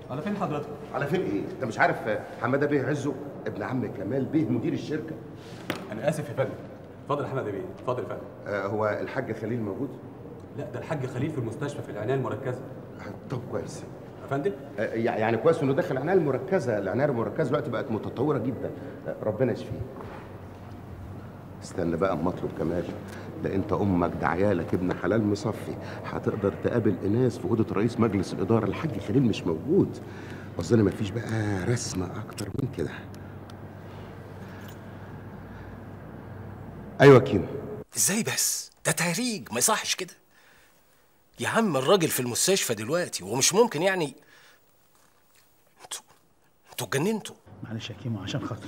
على فين حضرتك؟ على فين ايه انت مش عارف آه، حماده بيه عزه ابن عم كمال بيه مدير الشركه انا اسف يا فندم اتفضل يا حماده بيه اتفضل يا فندم آه هو الحاج خليل موجود لا ده الحاج خليل في المستشفى في العنايه المركزه آه، طب كويس يا فندم آه، يع- يعني كويس انه دخل العنايه المركزه العنايه المركزه دلوقتي بقت متطوره جدا آه، ربنا يشفيه استنى بقى اما اطلب كمال ده انت امك ده عيالك ابن حلال مصفي هتقدر تقابل ايناس في اوضه رئيس مجلس الاداره الحاج خليل مش موجود اظن مفيش بقى رسمه اكتر من كده ايوه كيمو ازاي بس ده تهريج ما يصحش كده يا عم الراجل في المستشفى دلوقتي ومش ممكن يعني انتوا انتوا اتجننتوا معلش يا كيمو عشان خاطري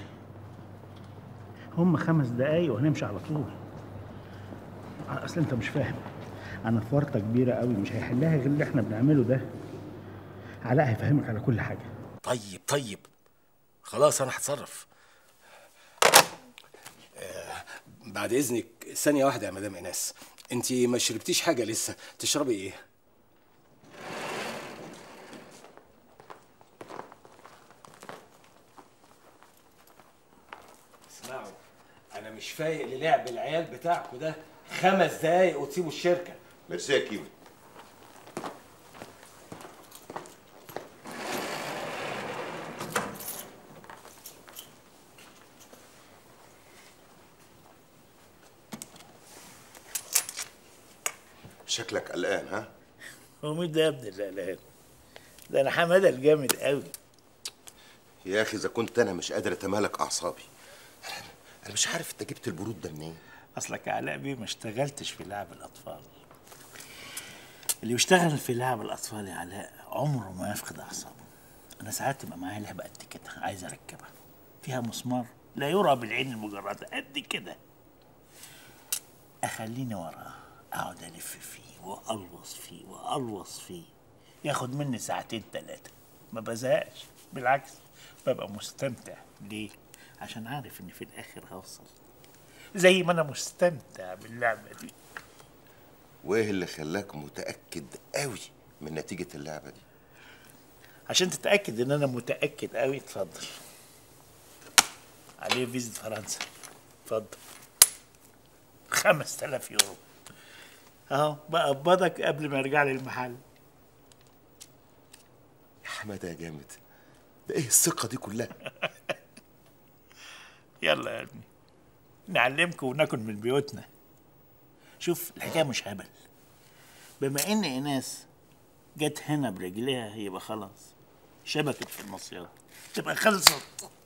هم خمس دقايق وهنمشي على طول اصل انت مش فاهم انا في ورطه كبيره قوي مش هيحلها غير اللي احنا بنعمله ده علاء هيفهمك على كل حاجه طيب طيب خلاص انا هتصرف آه بعد اذنك ثانيه واحده يا مدام ايناس انت ما شربتيش حاجه لسه تشربي ايه اسمعوا انا مش فايق للعب العيال بتاعكوا ده خمس دقايق وتسيبوا الشركه ميرسي يا كيمو شكلك قلقان ها ومين ده يا ابن القلقان ده انا حماده الجامد قوي يا اخي اذا كنت انا مش قادر اتمالك اعصابي انا مش عارف انت جبت البرود ده منين اصلك يا علاء بيه ما اشتغلتش في لعب الاطفال اللي بيشتغل في لعب الاطفال يا علاء عمره ما يفقد اعصابه انا ساعات تبقى معايا لعبه قد كده عايز اركبها فيها مسمار لا يرى بالعين المجرده قد كده اخليني وراه اقعد الف فيه والوص فيه والوص فيه ياخد مني ساعتين ثلاثه ما بزهقش بالعكس ببقى مستمتع ليه عشان عارف ان في الاخر هوصل زي ما انا مستمتع باللعبه دي وايه اللي خلاك متاكد قوي من نتيجه اللعبه دي عشان تتاكد ان انا متاكد قوي اتفضل عليه فيزا فرنسا اتفضل 5000 يورو اهو بقبضك قبل ما ارجع لي المحل يا حماده يا جامد ده ايه الثقه دي كلها يلا يا ابني نعلمكم وناكل من بيوتنا شوف الحكايه مش هبل بما ان ايناس جت هنا برجليها يبقى خلاص شبكت في المصيرة تبقى خلصت